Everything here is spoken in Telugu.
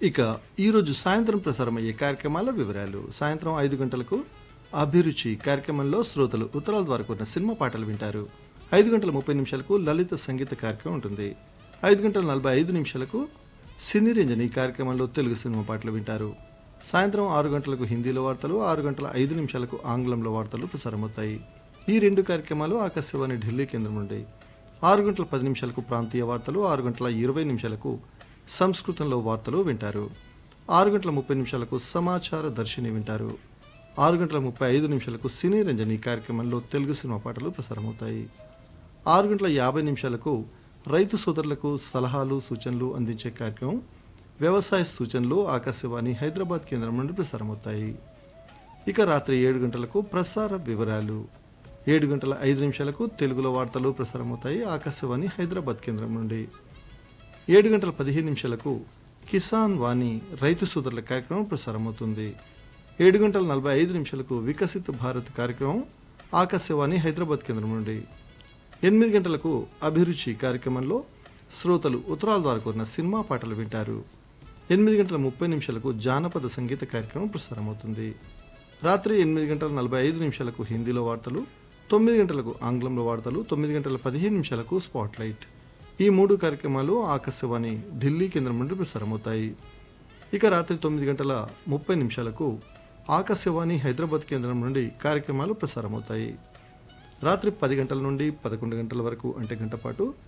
ఇక ఈరోజు సాయంత్రం ప్రసారమయ్యే కార్యక్రమాల వివరాలు సాయంత్రం ఐదు గంటలకు అభిరుచి కార్యక్రమంలో శ్రోతలు ఉత్తరాల ద్వారా కూడిన సినిమా పాటలు వింటారు ఐదు గంటల ముప్పై నిమిషాలకు లలిత సంగీత కార్యక్రమం ఉంటుంది ఐదు గంటల నలభై ఐదు నిమిషాలకు సినీ రంజని కార్యక్రమంలో తెలుగు సినిమా పాటలు వింటారు సాయంత్రం ఆరు గంటలకు హిందీలో వార్తలు ఆరు గంటల ఐదు నిమిషాలకు ఆంగ్లంలో వార్తలు ప్రసారమవుతాయి ఈ రెండు కార్యక్రమాలు ఆకాశవాణి ఢిల్లీ కేంద్రం నుండి ఆరు గంటల పది నిమిషాలకు ప్రాంతీయ వార్తలు ఆరు గంటల ఇరవై నిమిషాలకు సంస్కృతంలో వార్తలు వింటారు ఆరు గంటల ముప్పై నిమిషాలకు సమాచార దర్శిని వింటారు ఆరు గంటల ముప్పై ఐదు నిమిషాలకు సినీ రంజని కార్యక్రమంలో తెలుగు సినిమా పాటలు ప్రసారమవుతాయి ఆరు గంటల యాభై నిమిషాలకు రైతు సోదరులకు సలహాలు సూచనలు అందించే కార్యక్రమం వ్యవసాయ సూచనలు ఆకాశవాణి హైదరాబాద్ కేంద్రం నుండి ప్రసారమవుతాయి ఇక రాత్రి ఏడు గంటలకు ప్రసార వివరాలు ఏడు గంటల ఐదు నిమిషాలకు తెలుగులో వార్తలు ప్రసారమవుతాయి ఆకాశవాణి హైదరాబాద్ కేంద్రం నుండి ఏడు గంటల పదిహేను నిమిషాలకు కిసాన్ వాణి రైతు సోదరుల కార్యక్రమం ప్రసారమవుతుంది ఏడు గంటల నలభై ఐదు నిమిషాలకు వికసిత్ భారత్ కార్యక్రమం ఆకాశవాణి హైదరాబాద్ కేంద్రం నుండి ఎనిమిది గంటలకు అభిరుచి కార్యక్రమంలో శ్రోతలు ఉత్తరాల ద్వారా కోరిన సినిమా పాటలు వింటారు ఎనిమిది గంటల ముప్పై నిమిషాలకు జానపద సంగీత కార్యక్రమం ప్రసారమవుతుంది రాత్రి ఎనిమిది గంటల నలభై ఐదు నిమిషాలకు హిందీలో వార్తలు తొమ్మిది గంటలకు ఆంగ్లంలో వార్తలు తొమ్మిది గంటల పదిహేను నిమిషాలకు స్పాట్ లైట్ ఈ మూడు కార్యక్రమాలు ఆకాశవాణి ఢిల్లీ కేంద్రం నుండి ప్రసారమవుతాయి ఇక రాత్రి తొమ్మిది గంటల ముప్పై నిమిషాలకు ఆకాశవాణి హైదరాబాద్ కేంద్రం నుండి కార్యక్రమాలు ప్రసారమవుతాయి రాత్రి పది గంటల నుండి పదకొండు గంటల వరకు అంటే గంట పాటు